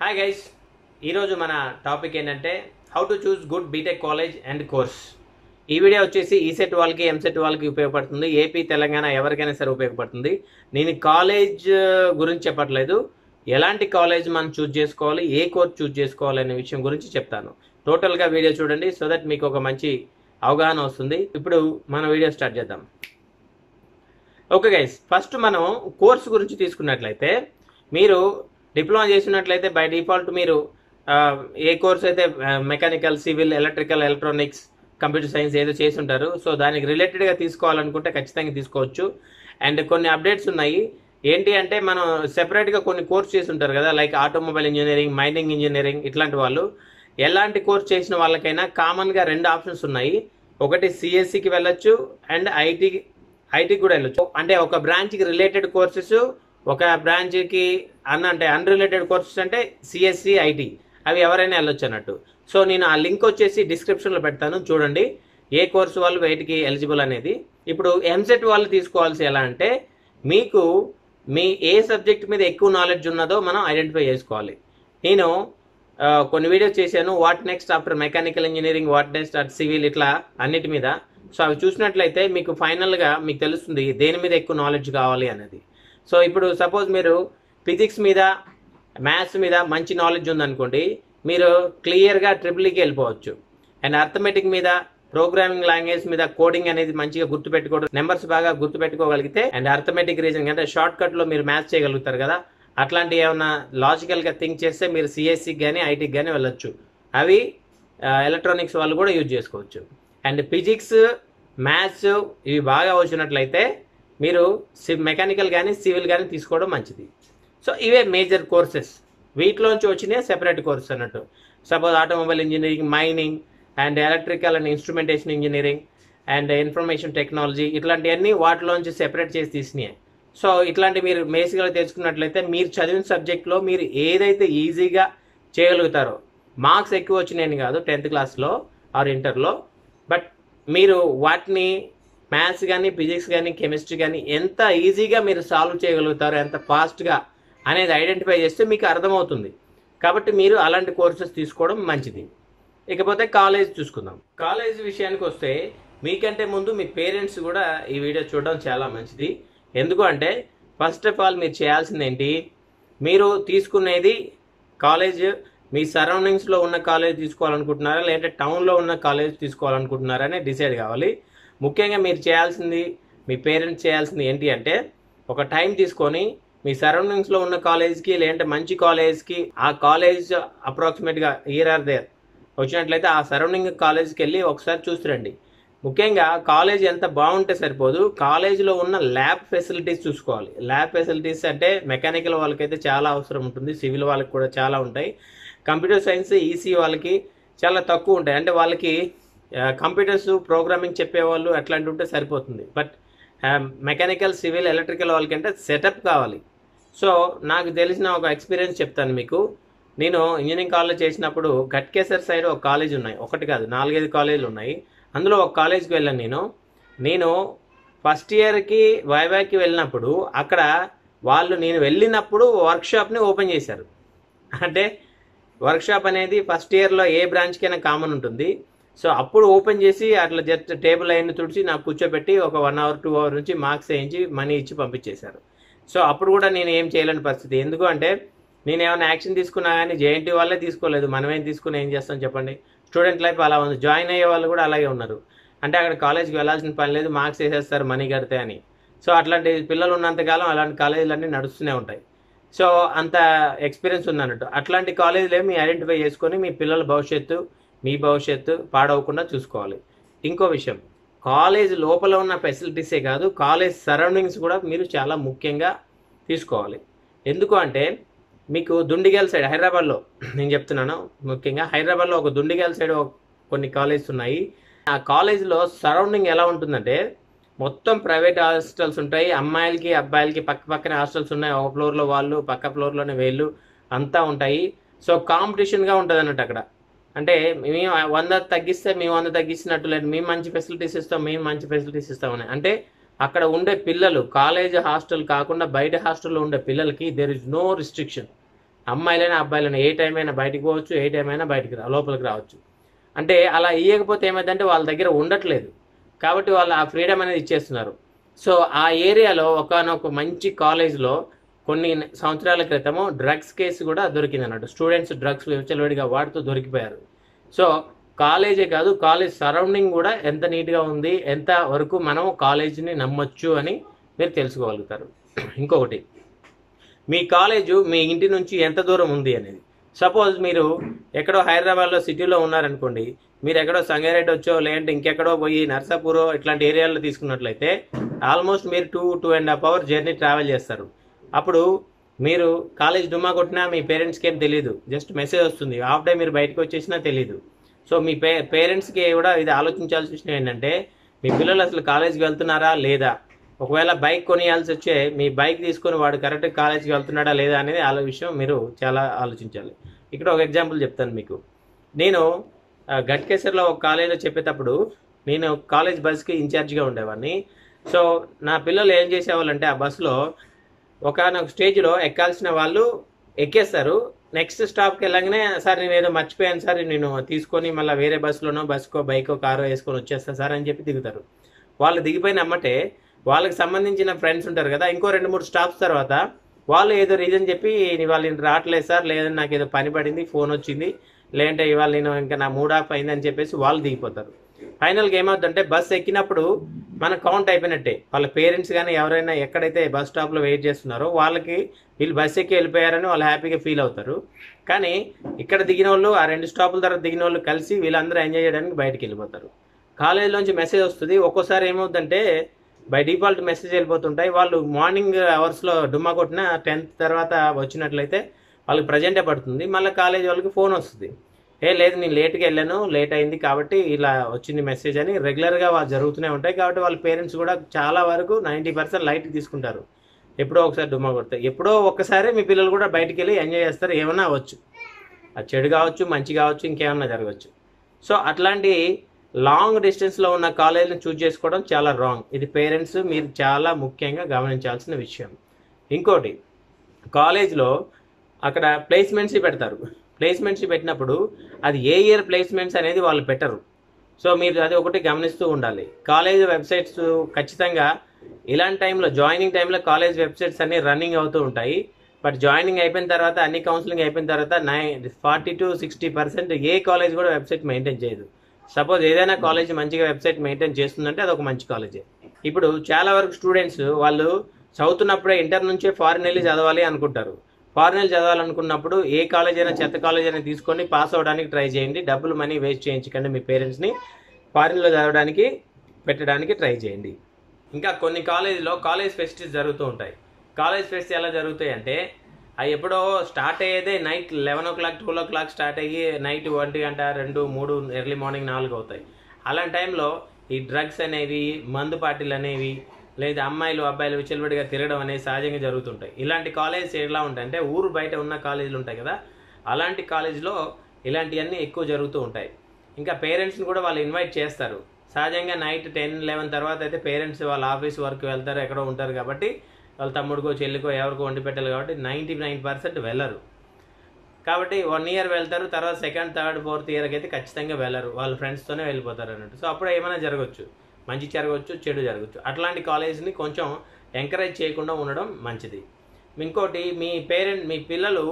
hi guys ఈరోజు మన topic ఏంటంటే how to choose good BTech college and course ఈ వీడియో వచ్చేసి ఈసెట్ వాళ్ళకి ఎంసెట్ వాళ్ళకి ఉపయోగపడుతుంది ఏపీ తెలంగాణ ఎవరికైనా సరే ఉపయోగపడుతుంది నేను కాలేజ్ గురించి చెప్పట్లేదు ఎలాంటి కాలేజ్ మనం చూస్ చేసుకోవాలి ఏ కోర్స్ చూస్ చేసుకోవాలి అనే విషయం గురించి చెప్తాను టోటల్గా వీడియో చూడండి సో దట్ మీకు ఒక మంచి అవగాహన వస్తుంది ఇప్పుడు మన వీడియో స్టార్ట్ చేద్దాం ఓకే గైస్ ఫస్ట్ మనం కోర్స్ గురించి తీసుకున్నట్లయితే మీరు డిప్లొమా చేసినట్లయితే బై డిఫాల్ట్ మీరు ఆ, ఏ కోర్స్ అయితే mechanical civil electrical electronics computer science ఏదో చేసి ఉంటారు సో దానికి రిలేటెడ్గా తీసుకోవాలనుకుంటే ఖచ్చితంగా తీసుకోవచ్చు అండ్ కొన్ని అప్డేట్స్ ఉన్నాయి ఏంటి అంటే మనం సెపరేట్గా కొన్ని కోర్స్ చేసి ఉంటారు కదా like automobile engineering mining engineering ఇట్లాంటి వాళ్ళు ఎలాంటి కోర్స్ చేసిన వాళ్ళకైనా కామన్గా రెండు ఆప్షన్స్ ఉన్నాయి ఒకటి సిఎస్సికి వెళ్ళొచ్చు అండ్ ఐటీ ఐటీకి కూడా వెళ్ళొచ్చు అంటే ఒక బ్రాంచ్కి రిలేటెడ్ కోర్సెస్ ఒక బ్రాంచ్కి అన్న అంటే అన్రిలేటెడ్ కోర్సెస్ అంటే సిఎస్సి ఐటీ అవి ఎవరైనా వెళ్ళొచ్చు అన్నట్టు సో నేను ఆ లింక్ వచ్చేసి డిస్క్రిప్షన్లో పెడతాను చూడండి ఏ కోర్సు వాళ్ళు వేటికి ఎలిజిబుల్ అనేది ఇప్పుడు ఎంసెట్ వాళ్ళు తీసుకోవాల్సి ఎలా అంటే మీకు మీ ఏ సబ్జెక్ట్ మీద ఎక్కువ నాలెడ్జ్ ఉన్నదో మనం ఐడెంటిఫై చేసుకోవాలి నేను ఆ, కొన్ని వీడియోస్ చేశాను what next after mechanical engineering what next at civil ఇట్లా అన్నిటి మీద సో అవి చూసినట్లయితే మీకు ఫైనల్గా మీకు తెలుస్తుంది దేని మీద ఎక్కువ నాలెడ్జ్ కావాలి అనేది సో ఇప్పుడు సపోజ్ మీరు ఫిజిక్స్ మీద మ్యాథ్స్ మీద మంచి నాలెడ్జ్ ఉందనుకోండి మీరు క్లియర్గా ట్రిపుల్కి వెళ్ళిపోవచ్చు అండ్ అర్థమెటిక్ మీద ప్రోగ్రామింగ్ లాంగ్వేజ్ మీద కోడింగ్ అనేది మంచిగా గుర్తుపెట్టుకోవడం నెంబర్స్ బాగా గుర్తుపెట్టుకోగలిగితే అండ్ అర్థమెటిక్ రీజనింగ్ అంటే షార్ట్ కట్ లో మీరు మ్యాథ్స్ చేయగలుగుతారు కదా అట్లాంటి ఏమైనా లాజికల్ గా థింక్ చేస్తే మీరు సిఎస్సికి కానీ ఐటీకి కానీ వెళ్ళొచ్చు అవి ఎలక్ట్రానిక్స్ వాళ్ళు కూడా యూజ్ చేసుకోవచ్చు అండ్ ఫిజిక్స్ మ్యాథ్స్ ఇవి బాగా వచ్చినట్లయితే మీరు మెకానికల్ కానీ సివిల్ కానీ తీసుకోవడం మంచిది సో ఇవే మేజర్ కోర్సెస్ వీటిలోంచి వచ్చినాయి సెపరేట్ కోర్స్ అన్నట్టు suppose automobile engineering mining and electrical and instrumentation engineering and information technology ఇట్లాంటివన్నీ వాటిలోంచి సెపరేట్ చేసి తీసినాయి సో ఇట్లాంటి మీరు బేసిక్గా తెలుసుకున్నట్లయితే మీరు చదివిన సబ్జెక్ట్లో మీరు ఏదైతే ఈజీగా చేయగలుగుతారో మార్క్స్ ఎక్కువ వచ్చినాయని కాదు టెన్త్ క్లాస్లో ఆర్ ఇంటర్లో బట్ మీరు వాటిని మ్యాథ్స్ కానీ ఫిజిక్స్ కానీ కెమిస్ట్రీ కానీ ఎంత ఈజీగా మీరు సాల్వ్ చేయగలుగుతారో ఎంత ఫాస్ట్గా అనేది ఐడెంటిఫై చేస్తే మీకు అర్థమవుతుంది కాబట్టి మీరు అలాంటి కోర్సెస్ తీసుకోవడం మంచిది ఇకపోతే కాలేజ్ చూసుకుందాం కాలేజ్ విషయానికి వస్తే మీకంటే ముందు మీ పేరెంట్స్ కూడా ఈ వీడియో చూడడం చాలా మంచిది ఎందుకు అంటే ఫస్ట్ ఆఫ్ ఆల్ మీరు చేయాల్సింది ఏంటి మీరు తీసుకునేది కాలేజ్ మీ సరౌండింగ్స్లో ఉన్న కాలేజ్ తీసుకోవాలనుకుంటున్నారా లేదంటే టౌన్లో ఉన్న కాలేజ్ తీసుకోవాలనుకుంటున్నారా అని డిసైడ్ కావాలి ముఖ్యంగా మీరు చేయాల్సింది మీ పేరెంట్స్ చేయాల్సింది ఏంటి అంటే ఒక టైం తీసుకొని మీ సరౌండింగ్స్లో ఉన్న కాలేజ్కి లేదంటే మంచి కాలేజ్కి ఆ కాలేజ్ అప్రాక్సిమేట్గా ఇయర్ ఆర్ దేర్ వచ్చినట్లయితే ఆ సరౌండింగ్ కాలేజ్కి వెళ్ళి ఒకసారి చూసిరండి ముఖ్యంగా కాలేజ్ ఎంత బాగుంటే సరిపోదు కాలేజీలో ఉన్న ల్యాబ్ ఫెసిలిటీస్ చూసుకోవాలి ల్యాబ్ ఫెసిలిటీస్ అంటే మెకానికల్ వాళ్ళకైతే చాలా అవసరం ఉంటుంది సివిల్ వాళ్ళకి కూడా చాలా ఉంటాయి కంప్యూటర్ సైన్స్ ఈసీ వాళ్ళకి చాలా తక్కువ ఉంటాయి అంటే వాళ్ళకి కంప్యూటర్స్ ప్రోగ్రామింగ్ చెప్పేవాళ్ళు అట్లాంటి ఉంటే సరిపోతుంది బట్ మెకానికల్ సివిల్ ఎలక్ట్రికల్ వాళ్ళకంటే సెటప్ కావాలి సో నాకు తెలిసిన ఒక ఎక్స్పీరియన్స్ చెప్తాను మీకు నేను ఇంజనీరింగ్ కాలేజ్ చేసినప్పుడు గట్కేసర్ సైడ్ ఒక కాలేజ్ ఉన్నాయి ఒకటి కాదు నాలుగైదు కాలేజీలు ఉన్నాయి అందులో ఒక కాలేజ్కి వెళ్ళాను నేను నేను ఫస్ట్ ఇయర్కి వైవాకి వెళ్ళినప్పుడు అక్కడ వాళ్ళు నేను వెళ్ళినప్పుడు వర్క్షాప్ని ఓపెన్ చేశారు అంటే వర్క్షాప్ అనేది ఫస్ట్ ఇయర్లో ఏ బ్రాంచ్కైనా కామన్ ఉంటుంది సో అప్పుడు ఓపెన్ చేసి అట్లా జస్ట్ టేబుల్ అయిన తుడిచి నాకు కూర్చోబెట్టి ఒక వన్ అవర్ టూ అవర్ నుంచి మార్క్స్ వేయించి మనీ ఇచ్చి పంపించేశారు సో అప్పుడు కూడా నేను ఏం చేయలేని పరిస్థితి ఎందుకు అంటే నేను ఏమైనా యాక్షన్ తీసుకున్నా కానీ జేఎన్టీ వాళ్ళే తీసుకోలేదు మనమేం తీసుకుని ఏం చేస్తాం చెప్పండి స్టూడెంట్ లైఫ్ అలా ఉంది జాయిన్ అయ్యే వాళ్ళు కూడా అలాగే ఉన్నారు అంటే అక్కడ కాలేజ్కి వెళ్ళాల్సిన పని లేదు మార్క్స్ వేసేస్తారు మనీ కడితే అని సో అట్లాంటి పిల్లలు ఉన్నంతకాలం అలాంటి కాలేజీలన్నీ నడుస్తూనే ఉంటాయి సో అంత ఎక్స్పీరియన్స్ ఉందన్నట్టు అట్లాంటి కాలేజీలు మీ ఐడెంటిఫై చేసుకొని మీ పిల్లల భవిష్యత్తు మీ భవిష్యత్తు పాడవకుండా చూసుకోవాలి ఇంకో విషయం కాలేజ్ లోపల ఉన్న ఫెసిలిటీసే కాదు కాలేజ్ సరౌండింగ్స్ కూడా మీరు చాలా ముఖ్యంగా తీసుకోవాలి ఎందుకు అంటే మీకు దుండిగల్ సైడ్ హైదరాబాద్లో నేను చెప్తున్నాను ముఖ్యంగా హైదరాబాద్లో ఒక దుండిగల్ సైడ్ ఒక కొన్ని కాలేజెస్ ఉన్నాయి ఆ కాలేజ్లో సరౌండింగ్ ఎలా ఉంటుందంటే మొత్తం ప్రైవేట్ హాస్టల్స్ ఉంటాయి అమ్మాయిలకి అబ్బాయిలకి పక్క పక్కనే హాస్టల్స్ ఉన్నాయి ఒక ఫ్లోర్లో వాళ్ళు పక్క ఫ్లోర్లోనే వీళ్ళు అంతా ఉంటాయి సో కాంపిటీషన్గా ఉంటుంది అన్నట్టు అక్కడ అంటే మేము వంద తగ్గిస్తే మేము వంద తగ్గిస్తున్నట్టు లేదు మేము మంచి ఫెసిలిటీస్ ఇస్తాం మేము మంచి ఫెసిలిటీస్ ఇస్తామని అంటే అక్కడ ఉండే పిల్లలు కాలేజ్ హాస్టల్ కాకుండా బయట హాస్టల్లో ఉండే పిల్లలకి దెర్ ఇస్ నో రిస్ట్రిక్షన్ అమ్మాయిలైనా అబ్బాయిలైనా ఏ టైం అయినా బయటికి పోవచ్చు ఏ టైం అయినా బయటికి రా లోపలికి రావచ్చు అంటే అలా ఇవ్వకపోతే ఏమైందంటే వాళ్ళ దగ్గర ఉండట్లేదు కాబట్టి వాళ్ళు ఆ ఫ్రీడమ్ అనేది ఇచ్చేస్తున్నారు సో ఆ ఏరియాలో ఒకనొక మంచి కాలేజ్లో కొన్ని సంవత్సరాల క్రితము డ్రగ్స్ కేసు కూడా దొరికింది అన్నట్టు స్టూడెంట్స్ డ్రగ్స్ విచ్చలవిడిగా వాడుతూ దొరికిపోయారు సో కాలేజే కాదు కాలేజ్ సరౌండింగ్ కూడా ఎంత నీట్గా ఉంది ఎంత వరకు మనం కాలేజీని నమ్మొచ్చు అని మీరు తెలుసుకోగలుగుతారు ఇంకొకటి మీ కాలేజు మీ ఇంటి నుంచి ఎంత దూరం ఉంది అనేది సపోజ్ మీరు ఎక్కడో హైదరాబాద్లో సిటీలో ఉన్నారనుకోండి మీరు ఎక్కడో సంగారెడ్డి వచ్చో లేదంటే ఇంకెక్కడో పోయి నర్సాపూరో ఇట్లాంటి ఏరియాల్లో తీసుకున్నట్లయితే ఆల్మోస్ట్ మీరు two two and half hour journey travel చేస్తారు అప్పుడు మీరు కాలేజ్ డుమ్మా కొట్టినా మీ పేరెంట్స్కి ఏం తెలియదు జస్ట్ మెసేజ్ వస్తుంది హాఫ్ డే మీరు బయటకు వచ్చేసినా తెలియదు సో మీ పే పేరెంట్స్కి కూడా ఇది ఆలోచించాల్సిన విషయం ఏంటంటే మీ పిల్లలు అసలు కాలేజ్కి వెళ్తున్నారా లేదా ఒకవేళ బైక్ కొనియాల్సి వచ్చే మీ బైక్ తీసుకొని వాడు కరెక్ట్ కాలేజ్కి వెళ్తున్నాడా లేదా అనేది ఆ విషయం మీరు చాలా ఆలోచించాలి ఇక్కడ ఒక ఎగ్జాంపుల్ చెప్తాను మీకు నేను ఆ, గట్కేసర్లో ఒక కాలేజీలో చెప్పేటప్పుడు నేను కాలేజ్ బస్కి ఇన్ఛార్జ్గా ఉండేవాడిని సో నా పిల్లలు ఏం చేసేవాళ్ళంటే ఆ బస్సులో ఒకనొక స్టేజ్లో ఎక్కాల్సిన వాళ్ళు ఎక్కేస్తారు నెక్స్ట్ స్టాప్కి వెళ్ళగానే సార్ నేను ఏదో మర్చిపోయాను సార్ నేను తీసుకొని మళ్ళీ వేరే బస్సులోనో బస్కో బైకో కారో వేసుకొని వచ్చేస్తాను సార్ అని చెప్పి దిగుతారు వాళ్ళు దిగిపోయిన అమ్మటే వాళ్ళకి సంబంధించిన ఫ్రెండ్స్ ఉంటారు కదా ఇంకో రెండు మూడు స్టాప్స్ తర్వాత వాళ్ళు ఏదో రీజన్ చెప్పి ఇవాళ నేను రావట్లేదు సార్ లేదంటే నాకు ఏదో పని పడింది ఫోన్ వచ్చింది లేదంటే ఇవాళ నేను ఇంకా నా మూడ్ ఆఫ్ అయింది అని చెప్పేసి వాళ్ళు దిగిపోతారు ఫైనల్గా ఏమవుతుందంటే బస్ ఎక్కినప్పుడు మన కౌంట్ అయిపోయినట్టే వాళ్ళ పేరెంట్స్ కానీ ఎవరైనా ఎక్కడైతే బస్ స్టాప్లో వెయిట్ చేస్తున్నారో వాళ్ళకి వీళ్ళు బస్ ఎక్కి వెళ్ళిపోయారని వాళ్ళు హ్యాపీగా ఫీల్ అవుతారు కానీ ఇక్కడ దిగిన వాళ్ళు ఆ రెండు స్టాపుల తర్వాత దిగిన వాళ్ళు కలిసి వీళ్ళందరూ ఎంజాయ్ చేయడానికి బయటికి వెళ్ళిపోతారు కాలేజీలోంచి మెసేజ్ వస్తుంది ఒక్కోసారి ఏమవుతుందంటే బై డిఫాల్ట్ మెసేజ్ వెళ్ళిపోతుంటాయి వాళ్ళు మార్నింగ్ అవర్స్లో డుమ్మా కొట్టిన టెన్త్ తర్వాత వచ్చినట్లయితే వాళ్ళకి ప్రజెంటే పడుతుంది మళ్ళీ కాలేజ్ వాళ్ళకి ఫోన్ వస్తుంది ఏ లేదు నేను లేట్గా వెళ్ళాను లేట్ అయింది కాబట్టి ఇలా వచ్చింది మెసేజ్ అని రెగ్యులర్గా వాళ్ళు జరుగుతూనే ఉంటాయి కాబట్టి వాళ్ళ పేరెంట్స్ కూడా చాలా వరకు నైంటీ పర్సెంట్ లైట్ తీసుకుంటారు ఎప్పుడో ఒకసారి డుమ్మా కొడతాయి ఎప్పుడో ఒక్కసారి మీ పిల్లలు కూడా బయటికి వెళ్ళి ఎంజాయ్ చేస్తారు ఏమన్నా అవ్వచ్చు అది చెడు కావచ్చు మంచి కావచ్చు ఇంకేమన్నా జరగవచ్చు సో అట్లాంటి లాంగ్ డిస్టెన్స్లో ఉన్న కాలేజీని చూజ్ చేసుకోవడం చాలా రాంగ్ ఇది పేరెంట్స్ మీరు చాలా ముఖ్యంగా గమనించాల్సిన విషయం ఇంకోటి కాలేజ్లో అక్కడ ప్లేస్మెంట్స్ పెడతారు ప్లేస్మెంట్స్ పెట్టినప్పుడు అది ఏ ఇయర్ ప్లేస్మెంట్స్ అనేది వాళ్ళు పెట్టరు సో మీరు అది ఒకటి గమనిస్తూ ఉండాలి కాలేజ్ వెబ్సైట్స్ ఖచ్చితంగా ఇలాంటి టైంలో జాయినింగ్ టైంలో కాలేజ్ వెబ్సైట్స్ అన్ని రన్నింగ్ అవుతూ ఉంటాయి బట్ జాయినింగ్ అయిపోయిన తర్వాత అన్ని కౌన్సిలింగ్ అయిపోయిన తర్వాత nine forty to sixty percent ఏ కాలేజ్ కూడా వెబ్సైట్ మెయింటైన్ చేయదు సపోజ్ ఏదైనా కాలేజ్ మంచిగా వెబ్సైట్ మెయింటైన్ చేస్తుందంటే అది ఒక మంచి కాలేజే ఇప్పుడు చాలా వరకు స్టూడెంట్స్ వాళ్ళు చదువుతున్నప్పుడే ఇంటర్ నుంచే ఫారిన్ వెళ్ళి చదవాలి అనుకుంటారు ఫారిన్ వెళ్ళి చదవాలనుకున్నప్పుడు ఏ కాలేజ్ అయినా చెత్త కాలేజ్ అయినా తీసుకొని పాస్ అవ్వడానికి ట్రై చేయండి డబ్బులు మనీ వేస్ట్ చేయించకండి మీ పేరెంట్స్ని ఫారిన్లో చదవడానికి పెట్టడానికి ట్రై చేయండి ఇంకా కొన్ని కాలేజీలో కాలేజ్ ఫెస్టివ్స్ జరుగుతూ ఉంటాయి కాలేజ్ ఫెస్ట్ ఎలా జరుగుతాయి అంటే అవి ఎప్పుడో స్టార్ట్ అయ్యేదే night eleven o'clock twelve o'clock start అయ్యి నైట్ ఒంటి గంట రెండు మూడు ఎర్లీ మార్నింగ్ నాలుగు అవుతాయి అలాంటి టైంలో ఈ డ్రగ్స్ అనేవి మందు పార్టీలు అనేవి లేదా అమ్మాయిలు అబ్బాయిలు విచ్చలవిడిగా తిరగడం అనేది సహజంగా జరుగుతుంటాయి ఇలాంటి కాలేజెస్ ఎలా ఉంటాయంటే ఊరు బయట ఉన్న కాలేజీలు ఉంటాయి కదా అలాంటి కాలేజీలో ఇలాంటివన్నీ ఎక్కువ జరుగుతూ ఉంటాయి ఇంకా పేరెంట్స్ని కూడా వాళ్ళు ఇన్వైట్ చేస్తారు సహజంగా నైట్ టెన్ లెవెన్ తర్వాత అయితే పేరెంట్స్ వాళ్ళ ఆఫీస్ వర్క్ వెళ్తారు ఎక్కడో ఉంటారు కాబట్టి వాళ్ళ తమ్ముడికో చెల్లికో ఎవరికో వండి పెట్టాలి కాబట్టి నైంటీ నైన్ పర్సెంట్ వెళ్ళరు కాబట్టి వన్ ఇయర్ వెళ్తారు తర్వాత సెకండ్ థర్డ్ ఫోర్త్ ఇయర్కి అయితే ఖచ్చితంగా వెళ్ళరు వాళ్ళ ఫ్రెండ్స్తోనే వెళ్ళిపోతారు అన్నట్టు సో అప్పుడు ఏమైనా జరగవచ్చు మంచి జరగవచ్చు చెడు జరగవచ్చు అట్లాంటి కాలేజ్ని కొంచెం ఎంకరేజ్ చేయకుండా ఉండడం మంచిది ఇంకోటి మీ పేరెంట్ మీ పిల్లలు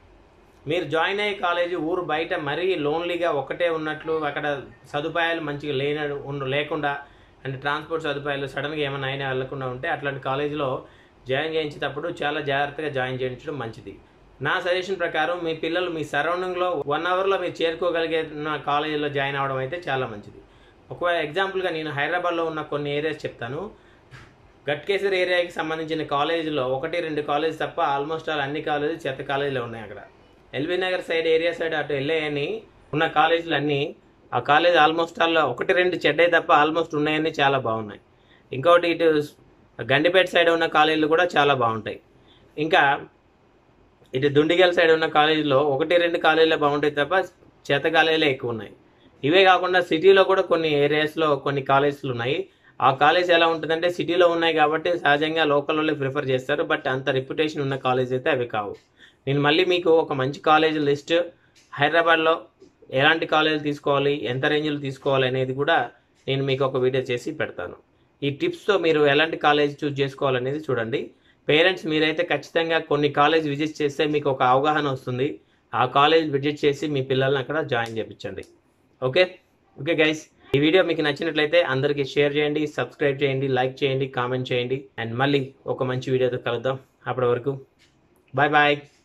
మీరు జాయిన్ అయ్యే కాలేజీ ఊరు బయట మరీ లోన్లీగా ఒకటే ఉన్నట్లు అక్కడ సదుపాయాలు మంచిగా లేన ఉండ లేకుండా అంటే ట్రాన్స్పోర్ట్ సదుపాయాలు సడన్గా ఏమైనా అయినా వెళ్లకుండా ఉంటే అట్లాంటి కాలేజీలో జాయిన్ చేయించేటప్పుడు చాలా జాగ్రత్తగా జాయిన్ చేయించడం మంచిది నా సజెషన్ ప్రకారం మీ పిల్లలు మీ సరౌండింగ్లో వన్ అవర్లో మీరు చేరుకోగలిగే కాలేజీలో జాయిన్ అవ్వడం అయితే చాలా మంచిది ఒకవేళ ఎగ్జాంపుల్గా నేను హైదరాబాద్లో ఉన్న కొన్ని ఏరియాస్ చెప్తాను గట్కేసర్ ఏరియాకి సంబంధించిన కాలేజీలో ఒకటి రెండు కాలేజ్ తప్ప ఆల్మోస్ట్ ఆల్ అన్ని కాలేజీలు చెత్త కాలేజీలు ఉన్నాయి అక్కడ LB Nagar side area side అటు వెళ్ళాయని ఉన్న కాలేజీలు అన్నీ ఆ కాలేజ్ ఆల్మోస్ట్ ఆల్ ఒకటి రెండు చెడ్డయి తప్ప ఆల్మోస్ట్ ఉన్నాయని చాలా బాగున్నాయి ఇంకోటి ఇటు గండిపేట సైడ్ ఉన్న కాలేజీలు కూడా చాలా బాగుంటాయి ఇంకా ఇటు దుండిగల్ సైడ్ ఉన్న కాలేజీలో ఒకటి రెండు కాలేజీలే బాగుంటాయి తప్ప చేత కాలేజీలే ఎక్కువ ఉన్నాయి ఇవే కాకుండా సిటీలో కూడా కొన్ని ఏరియాస్లో కొన్ని కాలేజీలు ఉన్నాయి ఆ కాలేజ్ ఎలా ఉంటుందంటే సిటీలో ఉన్నాయి కాబట్టి సహజంగా లోకల్ వాళ్ళే ప్రిఫర్ చేస్తారు బట్ అంత రెప్యుటేషన్ ఉన్న కాలేజ్ అయితే అవి కావు నేను మళ్ళీ మీకు ఒక మంచి కాలేజ్ లిస్ట్ హైదరాబాద్లో ఎలాంటి కాలేజీలు తీసుకోవాలి ఎంత రేంజ్లో తీసుకోవాలి అనేది కూడా నేను మీకు ఒక వీడియో చేసి పెడతాను ఈ టిప్స్తో మీరు ఎలాంటి కాలేజ్ చూస్ చేసుకోవాలనేది చూడండి పేరెంట్స్ మీరైతే ఖచ్చితంగా కొన్ని కాలేజ్ విజిట్ చేస్తే మీకు ఒక అవగాహన వస్తుంది ఆ కాలేజ్ విజిట్ చేసి మీ పిల్లల్ని అక్కడ జాయిన్ చేయించండి ఓకే ఓకే గైస్ ఈ వీడియో మీకు నచ్చినట్లయితే అందరికీ షేర్ చేయండి సబ్స్క్రైబ్ చేయండి లైక్ చేయండి కామెంట్ చేయండి అండ్ మళ్ళీ ఒక మంచి వీడియోతో కలుద్దాం అప్పటి వరకు బాయ్ బాయ్